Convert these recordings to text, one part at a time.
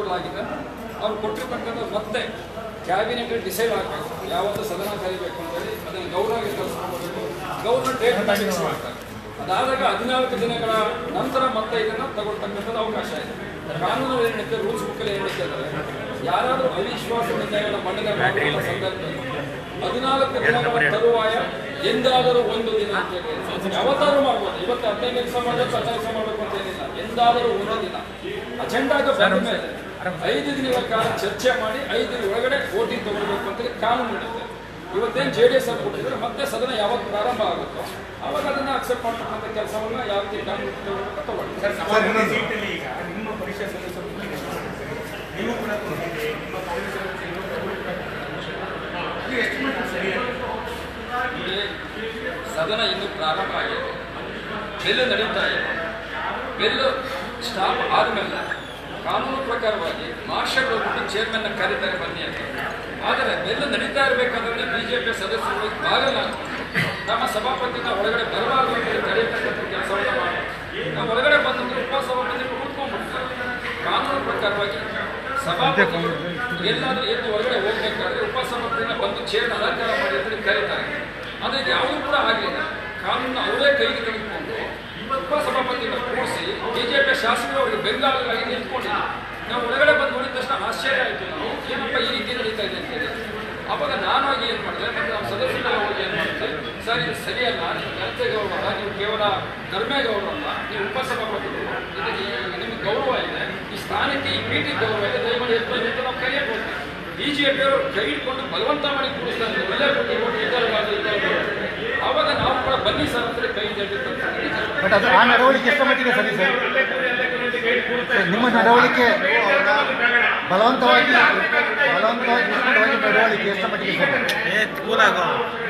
ಕೊಡಲಾಗಿದೆ ಅವ್ರು ಕೊಟ್ಟಿರ್ತಕ್ಕಂಥ ಮತ್ತೆ ಕ್ಯಾಬಿನೆಟ್ ಡಿಸೈಡ್ ಆಗಬೇಕು ಯಾವತ್ತು ಸದನ ಕರಿಬೇಕು ಅಂತೇಳಿ ಅದನ್ನು ಗೌರ್ನರ್ಗೆ ಕಳಿಸ್ಕೊಳ್ಬೇಕು ಗೌರ್ನರ್ ಡೇಟ್ ಫಿಕ್ಸ್ ಮಾಡ್ತಾರೆ ಅದಾದಾಗ ಹದಿನಾಲ್ಕು ದಿನಗಳ ನಂತರ ಮತ್ತೆ ಇದನ್ನು ತಗೊಳ್ತಕ್ಕಂಥದ್ದು ಅವಕಾಶ ಇದೆ ಕಾನೂನು ಏನು ಹೇಳುತ್ತೆ ರೂಲ್ಸ್ ಬುಕ್ಕಲ್ಲಿ ಏನು ಹೇಳುತ್ತೆ ಅಂದರೆ ಯಾರಾದರೂ ಅವಿಶ್ವಾಸ ನಿರ್ಣಯವನ್ನು ಮಂಡನೆ ಮಾಡುವ ಸಂದರ್ಭದಲ್ಲಿ ಹದಿನಾಲ್ಕು ದಿನಗಳ ತರುವಾಯ ಎಂದಾದರೂ ಒಂದು ದಿನ ಅಂತ ಹೇಳಿ ಯಾವತ್ತಾದ್ರೂ ಮಾಡ್ಬೋದು ಇವತ್ತು ಹದಿನೈದು ದಿವಸ ಮಾಡಬೇಕು ಹದಿನೈದು ದಿವಸ ಮಾಡಬೇಕು ಅಂತ ಏನಿಲ್ಲ ಎಂದಾದರೂ ಒಂದು ದಿನ ಅಜೆಂಡಾಗ ಬಂದ ಮೇಲೆ ಐದು ದಿನಗಳ ಕಾಲ ಚರ್ಚೆ ಮಾಡಿ ಐದು ದಿನ ಒಳಗಡೆ ಓಟಿ ತಗೊಳ್ಬೇಕು ಅಂತೇಳಿ ಕಾನೂನು ಹೇಳುತ್ತೆ ಇವತ್ತೇನು ಜೆ ಡಿ ಎಸ್ ಅವ್ರು ಕೊಟ್ಟಿದ್ರೆ ಮತ್ತೆ ಸದನ ಯಾವಾಗ ಪ್ರಾರಂಭ ಆಗುತ್ತೋ ಅವಾಗ ಅದನ್ನ ಅಕ್ಸೆಪ್ಟ್ ಮಾಡ್ತಕ್ಕಂಥ ಕೆಲಸವನ್ನ ಯಾವ ರೀತಿ ಕಾನೂನು ತಗೊಳ್ಬೇಕು ತಗೊಳ್ಳಿ ಸರ್ ಸಭಾಪತಿ ಸೀಟಲ್ಲಿ ಈಗ ನಿಮ್ಮ ಪರಿಷತ್ ಸದಸ್ಯರು ನೀವು ಕೂಡ ಕೊಟ್ಟಿದ್ದೀರಿ ನಿಮ್ಮ ಕಾಂಗ್ರೆಸ್ ಸದಸ್ಯರು ಇದು ಎಷ್ಟು ಮಟ್ಟಿಗೆ ಸರಿಯಾಗಿ ಇಲ್ಲಿ ಸದನ ಇನ್ನು ಪ್ರಾರಂಭ ಆಗಿದೆ ಬೆಲ್ಲು ನಡೀತಾ ಇದೆ ಬೆಲ್ಲು ಸ್ಟಾಪ್ ಆದಮೇಲೆ ಕಾನೂನು ಪ್ರಕಾರವಾಗಿ ಮಾರ್ಷಲ್ ಹೋಗ್ಬಿಟ್ಟು ಚೇರ್ಮನ್ನ ಕರೀತಾರೆ ಬನ್ನಿ ಅಂತ ಆದರೆ ಬೆಲ್ಲು ನಡೀತಾ ಇರಬೇಕಾದ್ರೆ ಬಿಜೆಪಿ ಸದಸ್ಯರು ಬಾಗಲ್ಲ ನಮ್ಮ ಸಭಾಪತಿನ ಒಳಗಡೆ ಬರಬಾರದು ಅಂತ ತಡೆಯತಕ್ಕಂಥ ಕೆಲಸವನ್ನು ಮಾಡಿ ನಾವು ಒಳಗಡೆ ಬಂದಂದ್ರೆ ಉಪಸಭಾಪತಿ ಕೂತ್ಕೊಂಡ್ಬಿಡ್ತಾರೆ ಕಾನೂನು ಪ್ರಕಾರವಾಗಿ ಸಭಾಪತಿ ಎಲ್ಲಾದ್ರೂ ಎದ್ದು ಹೊರಗಡೆ ಹೋಗ್ಬೇಕಾದ್ರೆ ಉಪಸಭಾಪತಿನ ಬಂದು ಚೇರ್ನ ಅಲಂಕಾರ ಮಾಡಿ ಅಂತ ಕರೀತಾರೆ ಆದರೆ ಯಾವುದೂ ಕೂಡ ಆಗಲಿಲ್ಲ ಕಾನೂನು ಅವರೇ ಕೈಗೆ ತೆಗೆದುಕೊಂಡು ಉಪಸಭಾಪತಿನ ಕೂರಿಸಿ ಬಿಜೆಪಿ ಶಾಸಕರು ಅವರಿಗೆ ಬೆಂಗಾಲರಾಗಿ ನಿಂತ್ಕೊಂಡಿದ್ರು ನಾವು ಒಳಗಡೆ ಬಂದು ನೋಡಿದ ತಕ್ಷಣ ಆಶ್ಚರ್ಯ ಆಯಿತು ನಾವು ಏನಪ್ಪ ಈ ರೀತಿ ನಡೀತಾ ಇದೆ ಅಂತೇಳಿ ಅವಾಗ ನಾನಾಗಿ ಏನು ಮಾಡಿದೆ ಮತ್ತು ನಮ್ಮ ಸದಸ್ಯರೆಲ್ಲ ಹೋಗಿ ಏನು ಮಾಡಿದೆ ಸರ್ ಇದು ಸರಿಯಲ್ಲ ನೀವು ಜನತೆ ಗೌರವ ಅಲ್ಲ ನೀವು ಕೇವಲ ಧರ್ಮೇ ಗೌರವ ಅಲ್ಲ ನೀವು ಉಪಸಭಾಪತಿಗಳು ಇದಕ್ಕೆ ಈ- ನಿಮಗೆ ಗೌರವ ಇದೆ ಈ ಸ್ಥಾನಕ್ಕೆ ಈ ಪೀಠಿಗೆ ಗೌರವ ಇದೆ ದಯಮಾಡಿ ಎದ್ದು ಬನ್ನಿ ಅಂತ ನಾವು ಕರೆಯಕ್ಕೆ ಹೋಗ್ತೀವಿ ಬಿಜೆಪಿಯವರು ಕೈ ಇಟ್ಕೊಂಡು ಬಲವಂತ ಮಾಡಿ ಕೂರಿಸ್ತಾರೆ ಒಳ್ಳೆ ಕೊಟ್ಟು ಇದ್ದಾರಲ್ಲ ಇದ್ದಾರೆ ಆವಾಗ ನಾವು ಕೂಡ ಬನ್ನಿ ಸರ್ ಅಂತ ಕೈ ಹಿಡಿದಿರ್ತಕ್ಕಂಥ ಬಟ್ ಅದು ಆ ನಡವಳಿಕೆ ಎಷ್ಟು ಮಟ್ಟಿಗೆ ಸರಿ ಸರ್ ಸರ್, ನಿಮ್ಮ ನಡವಳಿಕೆ ಬಲವಂತವಾಗಿ ಬಲವಂತವಾಗಿ ನಿಷ್ಠುರವಾಗಿ ನಡವಳಿಕೆ ಎಷ್ಟು ಮಟ್ಟಿಗೆ ಸರಿ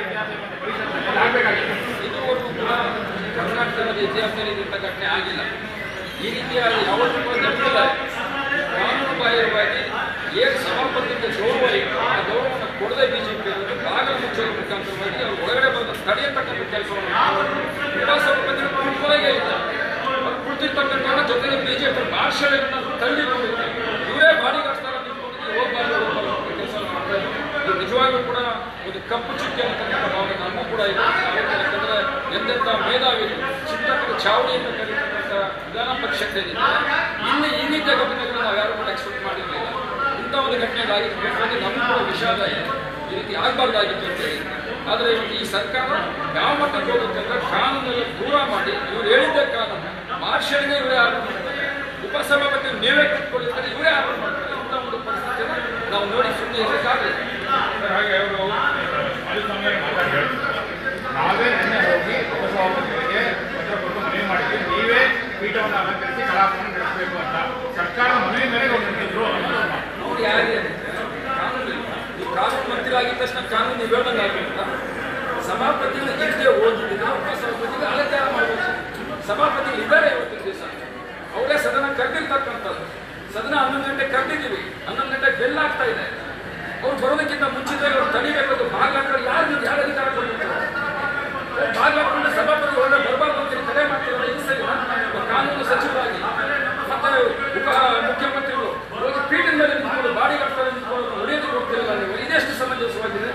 ಇದುವರೆಗೂ ಕೂಡ ಕರ್ನಾಟಕದ ಇತಿಹಾಸದಲ್ಲಿ ಇಂಥ ಘಟನೆ ಆಗಿಲ್ಲ ಈ ರೀತಿಯಾಗಿ ಯಾವತ್ತೂ ಕೂಡ ನಡೆದಿಲ್ಲ ಕಾನೂನು ಬಾಹಿರವಾಗಿ ಏನು ಸಭಾಪತಿಗೆ ಗೌರವ ಇತ್ತು ಆ ಗೌರವವನ್ನು ಕೊಡದೆ ಬಿಜೆಪಿ ಬಾಗಿಲು ಮುಚ್ಚೋದ್ರ ಮುಖಾಂತರವಾಗಿ ಅವರು ಒಳಗಡೆ ಬಂದು ತಡೆಯತಕ್ಕಂಥ ಕೆಲಸವನ್ನು ಉಪಸಭಾಪತಿಗಳು ಕುಳಿತೊಳಗೆ ಇಲ್ಲ ಅವ್ರು ಕುಳಿತಿರ್ತಕ್ಕಂಥ ಜೊತೆಗೆ ಬಿಜೆಪಿ ಮಾರ್ಷಲ್ಗಳನ್ನ ತಳ್ಳಿಕೊಂಡಿದ್ದಾರೆ ಇವರೇ ಬಾಡಿಗಾಡ್ಸ್ತಾರ ನಿಂತ್ಕೊಂಡು ಹೋಗ್ಬಾರ್ದು ಹೋಗ್ಬಾರ್ದು ಅಂತ ಕೆಲಸವನ್ನು ಮಾಡ್ತಾ ಇದ್ದಾರೆ. ಇದು ನಿಜವಾಗ್ಲೂ ಕೂಡ ಒಂದು ಕಪ್ಪು ಚುಕ್ಕೆ ಅಂತಕ್ಕಂಥ ಭಾವನೆ ನಮಗೂ ಕೂಡ ಇದೆ ಯಾಕಂದ್ರೆ ಎಂತೆಂಥ ಮೇಧಾವಿಗಳು ಚಿಂತಕರು ಚಾವಣಿ ಅಂತ ಕರೀತಕ್ಕಂಥ ವಿಧಾನ ಪರಿಷತ್ ಏನಿದೆ ಇಲ್ಲಿ ಈ ರೀತಿಯ ಘಟನೆಗಳನ್ನ ನಾವು ಯಾರು ಕೂಡ ಎಕ್ಸ್ಪೆಕ್ಟ್ ಮಾಡಿರಲಿಲ್ಲ ಇಂಥ ಒಂದು ಘಟನೆಗಳಾಗಿದ್ದು ನಮಗೂ ಕೂಡ ವಿಷಾದ ಇದೆ ಈ ರೀತಿ ಆಗಬಾರ್ದಾಗಿತ್ತು ಅಂತ ಹೇಳಿ ಆದರೆ ಇವತ್ತು ಈ ಸರ್ಕಾರ ಯಾವ ಮಟ್ಟಕ್ಕೆ ಹೋಗುತ್ತೆ ಅಂದ್ರೆ ಕಾನೂನೆಲ್ಲ ದೂರ ಮಾಡಿ ಇವ್ರು ಹೇಳಿದ್ದೇ ಕಾನೂನು ಮಾರ್ಷಲ್ಗೆ ಇವರೇ ಆರೋಪ ಮಾಡ್ತಾರೆ ಉಪಸಭಾಪತಿ ನೀವೇ ಕಿತ್ಕೊಂಡಿರ್ತಾರೆ ಇವರೇ ಆರೋಪ ಮಾಡ್ತಾರೆ ಇಂಥ ಒಂದು ಪರಿಸ್ಥಿತಿಯನ್ನು ನಾವು ನೋಡಿ ಸುಮ್ಮನೆ ಇರಬೇಕಾಗಿಲ್ಲ ಹಾಗೆ ಅವರು ಮಾಧುಸ್ವಾಮಿ ಮಾತಾಡಿದ್ರು ನಾವೇ ನಿನ್ನೆ ಹೋಗಿ ಉಪಸಭಾಪತಿಗಳಿಗೆ ಪತ್ರ ಕೊಟ್ಟು ಮನವಿ ಮಾಡಿದ್ವಿ ನೀವೇ ಪೀಠವನ್ನು ಅಲಂಕರಿಸಿ ಕಲಾಪವನ್ನು ನಡೆಸಬೇಕು ಅಂತ ಸರ್ಕಾರದ ಮನವಿ ಮೇರೆಗೆ ಅವ್ರು ನಡೆದಿದ್ರು ಅನ್ನೋದು ಮಾತು. ಅವ್ರು ಯಾರಿಗೆ ಕಾನೂನು ಇಲ್ಲ. ನೀವು ಕಾನೂನು ಮಂತ್ರಿ ಆಗಿದ ತಕ್ಷಣ ಕಾನೂನು ನೀವು ಹೇಳ್ದಂಗೆ ಆಗ್ಬೇಕಲ್ಲ ಸಭಾಪತಿಗಳು ಹಿಂದೆ ಓದಿದ್ರೆ ಉಪಸಭಾಪತಿಗೆ ಅಲಂಕಾರ ಮಾಡಬೇಕು ಸಭಾಪತಿಗಳು ಇದ್ದಾರೆ ಇವತ್ತಿನ ದಿವಸ ಅವರೇ ಸದನ ಕರೆದಿರ್ತಕ್ಕಂಥದ್ದು ಸದನ ಹನ್ನೊಂದು ಗಂಟೆ ಕರೆದಿದ್ದೀವಿ ಹನ್ನೊಂದು ಗಂಟೆ ಬೆಲ್ಲ ಆಗ್ತಾ ಇದೆ ಅವ್ರು ಬರೋದಕ್ಕಿಂತ ಮುಂಚಿತವಾಗಿ ಅವ್ರು ತಡಿಬೇಕು ಬಾಗಿಲು ಹಾಕೊಂಡು ಯಾರು ಯಾರು ಅಧಿಕಾರ ಕೊಟ್ಟಿರ್ತಾರೆ ಬಾಗಿಲು ಹಾಕೊಂಡು ಸಭಾಪತಿ ಒಳಗೆ ಬರಬಾರ್ದು ಅಂತ ತಡೆ ಮಾಡ್ತಿರೋದು ಇದು ಸರಿ ಒಬ್ಬ ಕಾನೂನು ಸಚಿವರಾಗಿ ಮತ್ತೆ ಉಪ ಮುಖ್ಯಮಂತ್ರಿಗಳು ಹೋಗಿ ಪೀಠದ ಮೇಲೆ ನಿಂತ್ಕೊಂಡು ಬಾಡಿ ಕಟ್ತಾರೆ ನಿಂತ್ಕೊಂಡು ಹೊಡೆಯೋದಕ್ಕೆ ಹೋಗ್ತಿರಲ್ಲ ನೀವು ಇದೆಷ್ಟು ಸಮಂಜಸವಾಗಿದೆ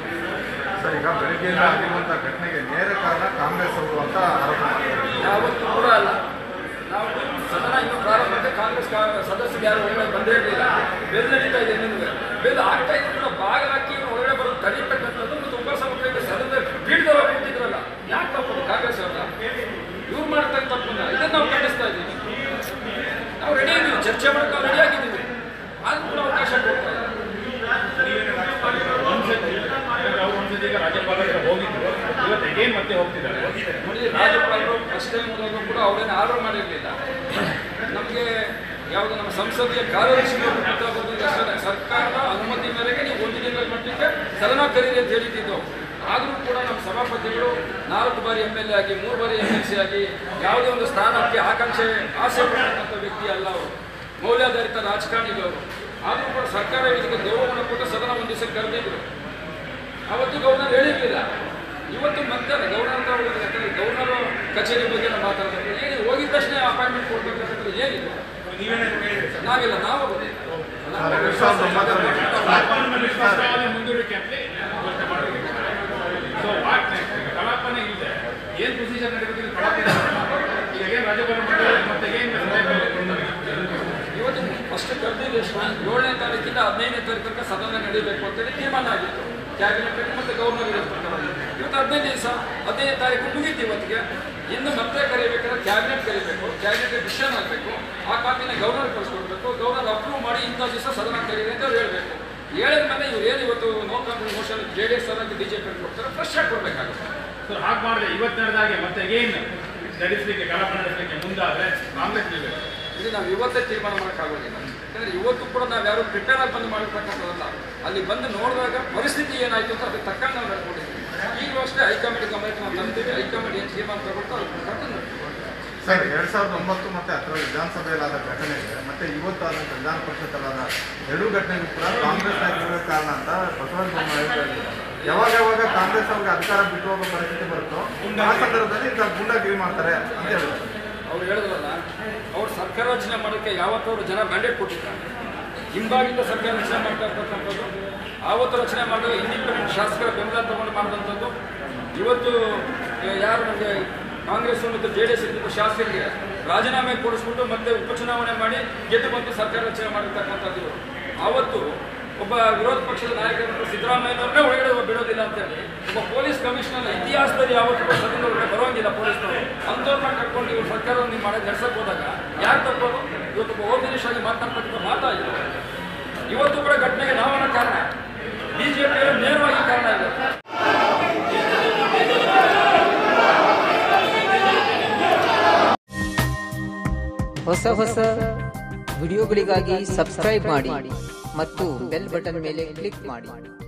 ಸರ್ ಈಗ ಬೆಳಗ್ಗೆಯಿಂದ ಆಗಿರುವಂಥ ಘಟನೆಗೆ ನೇರ ಕಾರಣ ಕಾಂಗ್ರೆಸ್ ಅವರು ಅಂತ ಆರೋಪ ಮಾಡ್ತಾರೆ ಯಾವತ್ತೂ ಕೂಡ ಅಲ್ಲ ನಾವು ಸದನ ಇನ್ನು ಪ್ರಾರಂಭಕ್ಕೆ ಕಾಂಗ್ರೆಸ್ ಕಾ- ಸದಸ್ಯರು ಯಾರು ಒಳಗಡೆ ಬಂದೇ ಇರಲಿಲ್ಲ ಬೆಲ್ ನಡೀತಾ ಇದೆ ನಿಮಗೆ ಬೆಲ್ ಆಗ್ತಾ ಇದ್ರು ಕೂಡ ಬಾಗಿಲು ಹಾಕಿ ಇವ್ರು ಒಳಗಡೆ ಬರೋದು ತಡೀತಕ್ಕಂಥದ್ದು ಮತ್ತು ಉಪಸಭಾಪತಿ ಸದನದ ಪೀಠದವರು ಕೂತಿದ್ರಲ್ಲ ಯಾಕೆ ತಪ್ಪದು ಕಾಂಗ್ರೆಸ್ ಅವರ ಇವ್ರು ಮಾಡ್ತಕ್ಕ ತಪ್ಪನ್ನ ಇದನ್ನ ನಾವು ಖಂಡಿಸ್ತಾ ಇದ್ದೀವಿ ನಾವು ರೆಡಿ ಇದ್ದೀವಿ ಚರ್ಚೆ ಮಾಡಕ್ಕೆ ರೆಡಿ ಆಗಿದ್ದೀವಿ ಆದ್ರೂ ಕೂಡ ಅವಕಾಶ ಕೊಡ್ತಾ ಇಲ್ಲ ನೀವೇನು ರಾಜ್ಯಪಾಲರು ಒಂದ್ಸತಿ ಯಾಕಂದ್ರೆ ಅವ್ರು ಒಂದ್ಸತಿ ಈಗ ರಾಜ್ಯಪಾಲರ ಹತ್ರ ಹೋಗಿದ್ರು ಇವತ್ತು ಅಗೇನ್ ಮತ್ತೆ ಹೋಗ್ತಿದ್ದಾರೆ ನೋಡಿ ರಾಜ್ಯಪಾಲರು ಫಸ್ಟ್ ಟೈಮ್ ಹೋದಾಗ ಕೂಡ ಅವ್ರೇನು ಆರ್ಡರ್ ಮಾಡಿರಲಿಲ್ಲ ನಮಗೆ ಯಾವುದು ನಮ್ಮ ಸಂಸದೀಯ ಕಾರ್ಯದರ್ಶಿಗಳು ಪತ್ರ ಬಂದಿದೆ ಅಷ್ಟೇ ಸರ್ಕಾರದ ಅನುಮತಿ ಮೇರೆಗೆ ನೀವು ಒಂದು ದಿನಗಳ ಮಟ್ಟಿಗೆ ಸದನ ಕರೀರಿ ಅಂತ ಹೇಳಿದ್ದು ಆದರೂ ಕೂಡ ನಮ್ಮ ಸಭಾಪತಿಗಳು ನಾಲ್ಕು ಬಾರಿ ಎಮ್ ಎಲ್ ಎ ಆಗಿ ಮೂರು ಬಾರಿ ಎಮ್ ಎಲ್ ಸಿ ಆಗಿ ಯಾವುದೇ ಒಂದು ಸ್ಥಾನಕ್ಕೆ ಆಕಾಂಕ್ಷೆ ಆಸೆ ಪಡ್ತಕ್ಕಂಥ ವ್ಯಕ್ತಿ ಅಲ್ಲ ಅವರು ಮೌಲ್ಯಾಧಾರಿತ ರಾಜಕಾರಣಿಗಳು ಆದರೂ ಕೂಡ ಸರ್ಕಾರ ಇದಕ್ಕೆ ಗೌರವವನ್ನು ಕೊಟ್ಟು ಸದನ ಒಂದು ದಿವಸ ಕರೆದಿದ್ರು ಅವತ್ತು ಗವರ್ನರ್ ಹೇಳಿರ್ಲಿಲ್ಲ ಇವತ್ತು ಮತ್ತೆ ಗವರ್ನರ್ ಅಂತ ಹೋಗಿದ್ರೆ ಯಾಕಂದ್ರೆ ಗವರ್ನರ್ ಕಚೇರಿ ಬಗ್ಗೆ ನಾವು ಮಾತಾಡ್ತಾರೆ ಏನು ಹೋಗಿದ ತಕ್ಷಣ ಅಪಾಯಿಂಟ್ಮೆಂಟ್ ಕೊಡ್ಬೇಕಂತಂದ್ರೆ ಏನಿದೆ ನೀವೇನಾದ್ರು ಹೇಳಿದ್ರಿ ಸರ್ ನಾವಿಲ್ಲ ನಾವು ಹೋಗೋದಿಲ್ಲ ಸರ್, ಎರಡ್ ಸಾವಿರದ ಒಂಬತ್ತರಲ್ಲಿ ಕಲಾಪವನ್ನು ಸ್ಪಷ್ಟವಾದ ಮುಂದೂಡಿಕೆ ಅಂತ ಘೋಷಣೆ ಮಾಡಿದ್ದೀವಿ ಸೊ ವಾಟ್ ನೆಕ್ಸ್ಟ್ ಈಗ ಕಲಾಪನೆ ಇದೆ ಏನು ಪ್ರೊಸೀಜರ್ ನಡೀಬೇಕು ಕಲಾಪ ಈಗ ಏನು ರಾಜ್ಯಪಾಲ ಮಂಡಳಿ ಮತ್ತೆ ಏನು ಇವತ್ತು ಫಸ್ಟ್ ಕರೆದಿದ್ದು ಎಷ್ಟು ಏಳನೇ ತಾರೀಕಿಂದ ಹದಿನೈದನೇ ತಾರೀಕು ತನಕ ಸದನ ನಡೀಬೇಕು ಅಂತೇಳಿ ತೀರ್ಮಾನ ಆಗಿತ್ತು ಕ್ಯಾಬಿನೆಟ್ ಮತ್ತು ಗವರ್ನರ್ ಇರತಕ್ಕಂಥ ಇವತ್ತು ಹದಿನೈದು ದಿವಸ ಹದಿನೈದು ತಾರೀಕು ಮುಗೀತು ಇವತ್ತಿಗೆ ಇನ್ನು ಮತ್ತೆ ಕರಿಬೇಕಾದ್ರೆ ಕ್ಯಾಬಿನೆಟ್ ಕರಿಬೇಕು ಕ್ಯಾಬಿನೆಟ್ ಡಿಸಿಷನ್ ಆಗಬೇಕು ಆ ಕಾಪಿನ ಗವರ್ನರ್ ಕಳಿಸ್ಕೊಡ್ಬೇಕು ಗವರ್ನರ್ ಅಪ್ರೂವ್ ಮಾಡಿ ಇಂಥ ದಿವಸ ಸದನ ಕರೀರಿ ಅಂತ ಅವ್ರು ಹೇಳಬೇಕು ಹೇಳಿದ ಮೇಲೆ ಇವ್ರು ಏನು ಇವತ್ತು no Congress motion J D S ಅನ್ನೋದು ಬಿ ಜೆ ಪಿ ಕೊಡ್ತಾರೆ ಫ್ರೆಶ್ ಆಗಿ ಕೊಡಬೇಕಾಗುತ್ತೆ ಸೊ ಹಾಗೆ ಮಾಡಿದೆ ಇವತ್ತು ನಡೆದಾಗೆ ಮತ್ತೆ ಏನು ನಡೆಸಲಿಕ್ಕೆ ಕಲಾಪ ನಡೆಸಲಿಕ್ಕೆ ಮುಂದಾದ್ರೆ ಕಾಂಗ್ರೆಸ್ ನಿಲ್ಲಬೇಕು ಇದು ನಾವು ಇವತ್ತೇ ತೀರ್ಮಾನ ಮಾಡೋಕ್ಕಾಗೋದಿಲ್ಲ ಯಾಕಂದ್ರೆ ಇವತ್ತು ಕೂಡ ನಾವು ಯಾರು ಪ್ರಿಪೇರ್ ಆಗಿ ಬಂದು ಮಾಡಿರ್ತಕ್ಕಂಥದ್ದಲ್ಲ ಅಲ್ಲಿ ಬಂದು ನೋಡಿದಾಗ ಪರಿಸ್ಥಿತಿ ಏನಾಯ್ತು ಅಂತ ಅದಕ್ಕೆ ತಕ್ಕಂಗೆ ನಾವು ನಡ್ಕೊಂಡಿದ್ದೀವಿ ಈಗಲೂ ಅಷ್ಟೇ ಹೈಕಮಾಂಡ್ ಗಮನಕ್ಕೆ ನಾವು ತಂದಿದ್ದೀವಿ ಹೈಕಮಾಂಡ್ ಏನು ತೀರ್ಮಾನ ತಗೊಳ್ತಾ ಅದ್ರ ಪ್ರಕಾರ ನಡ್ಕೊಳ್ತೀವಿ. ಸರ್ ಎರಡ್ ಸಾವಿರದ ಒಂಬತ್ತು ಮತ್ತೆ ಹತ್ತರ ವಿಧಾನಸಭೆಯಲ್ಲಾದ ಘಟನೆ ಇದೆ ಮತ್ತೆ ಇವತ್ತು ಆದಂಥ ವಿಧಾನ ಪರಿಷತ್ತಲ್ಲಾದ ಎರಡೂ ಘಟನೆಗೂ ಕೂಡ ಕಾಂಗ್ರೆಸ್ ನಾಯಕರ ಕಾರಣ ಅಂತ ಬಸವರಾಜ ಬೊಮ್ಮಾಯಿ ಹೇಳಿದ್ದಾರೆ ಯಾವಾಗ ಯಾವಾಗ ಕಾಂಗ್ರೆಸ್ ಅವ್ರಿಗೆ ಅಧಿಕಾರ ಬಿಟ್ಟು ಹೋಗೋ ಪರಿಸ್ಥಿತಿ ಬರುತ್ತೋ ಆ ಸಂದರ್ಭದಲ್ಲಿ ಇಂಥ ಗುಂಡಾಗಿರಿ ಮಾಡ್ತಾರೆ ಅಂತ ಹೇಳಿದ್ದಾರೆ ಅವ್ರು ಹೇಳಿದ್ರಲ್ಲ ಅವ್ರು ಸರ್ಕಾರ ರಚನೆ ಮಾಡೋಕ್ಕೆ ಯಾವತ್ತೂ ಅವರು ಜನ ಮ್ಯಾಂಡೇಟ್ ಕೊಟ್ಟಿದ್ದಾರೆ ಹಿಂಬಾಗಿಂದ ಸರ್ಕಾರ ರಚನೆ ಮಾಡ್ತಾ ಇರ್ತಕ್ಕಂಥದ್ದು ಆವತ್ತು ರಚನೆ ಮಾಡುವ ಇಂಡಿಪೆಂಡೆಂಟ್ ಶಾಸಕರ ಬೆಂಬಲ ತಗೊಂಡು ಮಾಡಿದಂಥದ್ದು ಇವತ್ತು ಆ, ಯಾರು ನಮಗೆ ಕಾಂಗ್ರೆಸ್ ಮತ್ತು ಜೆ ಡಿ ಎಸ್ ಇದ್ದ ಶಾಸಕರಿಗೆ ರಾಜೀನಾಮೆ ಕೊಡಿಸ್ಬಿಟ್ಟು ಮತ್ತೆ ಉಪಚುನಾವಣೆ ಮಾಡಿ ಗೆದ್ದು ಬಂದು ಸರ್ಕಾರ ರಚನೆ ಮಾಡಿರ್ತಕ್ಕಂಥದ್ದು ಇವರು. ಆವತ್ತು ಒಬ್ಬ ವಿರೋಧ ಪಕ್ಷದ ನಾಯಕರು ಸಿದ್ದರಾಮಯ್ಯನವ್ರನ್ನೇ ಒಳಗಡೆ ಬಿಡೋದಿಲ್ಲ ಅಂತೇಳಿ ಒಬ್ಬ ಪೊಲೀಸ್ ಕಮಿಷನರ್ ಇತಿಹಾಸದಲ್ಲಿ ಯಾವತ್ತೂ ಕೂಡ ಸದನ ಒಳಗಡೆ ಬರೋಂಗಿಲ್ಲ ಪೊಲೀಸ್ನವರು ಅಂಥವ್ರನ್ನ ಕಟ್ಕೊಂಡು ಇವ್ರು ಸರ್ಕಾರವನ್ನು ನೀವು ಮಾಡೋದು ನಡೆಸಕ್ಕೆ ಹೋದಾಗ ಯಾರು ತಪ್ಪೋದು ಇವತ್ತು ಒಬ್ಬ ಹೋಮ್ ಮಿನಿಸ್ಟರ್ ಆಗಿ ಮಾತನಾಡ್ತಕ್ಕಂಥ ಮಾತಾಗಿದೆ ಇವತ್ತು ಕೂಡ ಘಟನೆಗೆ ನಾವನ್ನ ಕಾರಣ ಬಿಜೆಪಿಯವರು ನೇರವಾಗಿ ಕಾರಣ ಇದೆ ಹೊಸ ಹೊಸ ವಿಡಿಯೋಗಳಿಗಾಗಿ ಸಬ್ಸ್ಕ್ರೈಬ್ ಮಾಡಿ ಮತ್ತು ಬೆಲ್ ಬಟನ್ ಮೇಲೆ ಕ್ಲಿಕ್ ಮಾಡಿ